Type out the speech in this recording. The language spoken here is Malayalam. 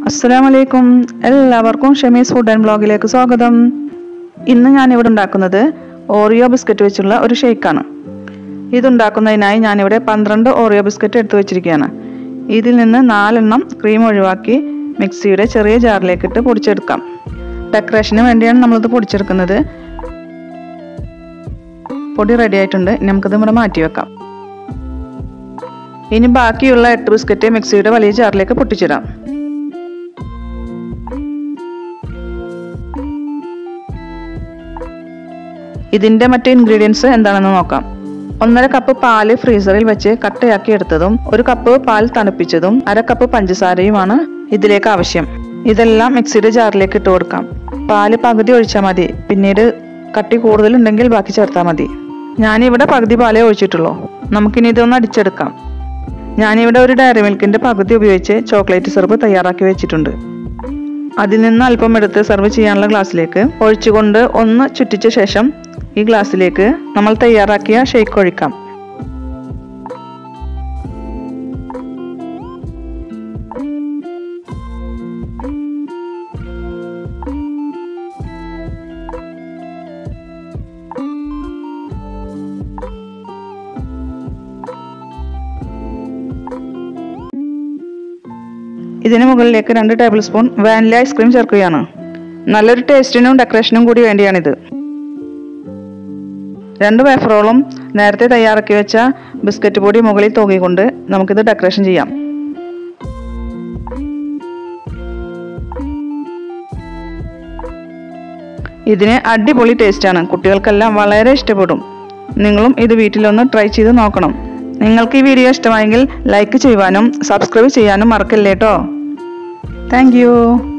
അസ്സലാമലൈക്കും എല്ലാവർക്കും ഷമീസ് ഫുഡ് ആൻഡ് ബ്ലോഗിലേക്ക് സ്വാഗതം ഇന്ന് ഞാനിവിടെ ഉണ്ടാക്കുന്നത് ഓറിയോ ബിസ്ക്കറ്റ് വെച്ചുള്ള ഒരു ഷേക്കാണ് ഇതുണ്ടാക്കുന്നതിനായി ഞാനിവിടെ പന്ത്രണ്ട് ഓറിയോ ബിസ്ക്കറ്റ് എടുത്തു വെച്ചിരിക്കുകയാണ് ഇതിൽ നിന്ന് നാലെണ്ണം ക്രീം ഒഴിവാക്കി മിക്സിയുടെ ചെറിയ ജാറിലേക്ക് ഇട്ട് പൊടിച്ചെടുക്കാം ഡെക്കറേഷന് വേണ്ടിയാണ് നമ്മളിത് പൊടിച്ചെടുക്കുന്നത് പൊടി റെഡി ആയിട്ടുണ്ട് ഇനി നമുക്കിത് ഇവിടെ മാറ്റി വെക്കാം ഇനി ബാക്കിയുള്ള എട്ട് ബിസ്ക്കറ്റ് മിക്സിയുടെ വലിയ ജാറിലേക്ക് പൊട്ടിച്ചിടാം ഇതിന്റെ മറ്റു ഇൻഗ്രീഡിയൻസ് എന്താണെന്ന് നോക്കാം ഒന്നര കപ്പ് പാല് ഫ്രീസറിൽ വെച്ച് കട്ടയാക്കി എടുത്തതും ഒരു കപ്പ് പാൽ തണുപ്പിച്ചതും അര കപ്പ് പഞ്ചസാരയുമാണ് ഇതിലേക്ക് ആവശ്യം ഇതെല്ലാം മിക്സിയുടെ ജാറിലേക്ക് ഇട്ട് കൊടുക്കാം പാല് പകുതി ഒഴിച്ചാൽ മതി പിന്നീട് കട്ടി കൂടുതലുണ്ടെങ്കിൽ ബാക്കി ചേർത്താൽ മതി ഞാനിവിടെ പകുതി പാലേ ഒഴിച്ചിട്ടുള്ളൂ നമുക്കിനി ഇതൊന്ന് അടിച്ചെടുക്കാം ഞാനിവിടെ ഒരു ഡയറി മിൽക്കിന്റെ പകുതി ഉപയോഗിച്ച് ചോക്ലേറ്റ് സിറപ്പ് തയ്യാറാക്കി വെച്ചിട്ടുണ്ട് അതിൽ നിന്ന് അല്പം എടുത്ത് സെർവ് ചെയ്യാനുള്ള ഗ്ലാസ്സിലേക്ക് ഒഴിച്ചുകൊണ്ട് ഒന്ന് ചുറ്റിച്ച ശേഷം ഈ ഗ്ലാസ്സിലേക്ക് നമ്മൾ തയ്യാറാക്കിയ ഷേക്ക് ഒഴിക്കാം ഇതിന് മുകളിലേക്ക് രണ്ട് ടേബിൾ സ്പൂൺ വാനില ഐസ്ക്രീം ചേർക്കുകയാണ് നല്ലൊരു ടേസ്റ്റിനും ഡെക്കറേഷനും കൂടി വേണ്ടിയാണിത് രണ്ട് വേഫറോളം നേരത്തെ തയ്യാറാക്കി വെച്ച ബിസ്ക്കറ്റ് പൊടി മുകളിൽ തൂകിക്കൊണ്ട് നമുക്കിത് ഡെക്കറേഷൻ ചെയ്യാം ഇതിന് അടിപൊളി ടേസ്റ്റാണ് കുട്ടികൾക്കെല്ലാം വളരെ ഇഷ്ടപ്പെടും നിങ്ങളും ഇത് വീട്ടിലൊന്ന് ട്രൈ ചെയ്ത് നോക്കണം നിങ്ങൾക്ക് ഈ വീഡിയോ ഇഷ്ടമായെങ്കിൽ ലൈക്ക് ചെയ്യുവാനും സബ്സ്ക്രൈബ് ചെയ്യാനും മറക്കല്ലേ കേട്ടോ താങ്ക്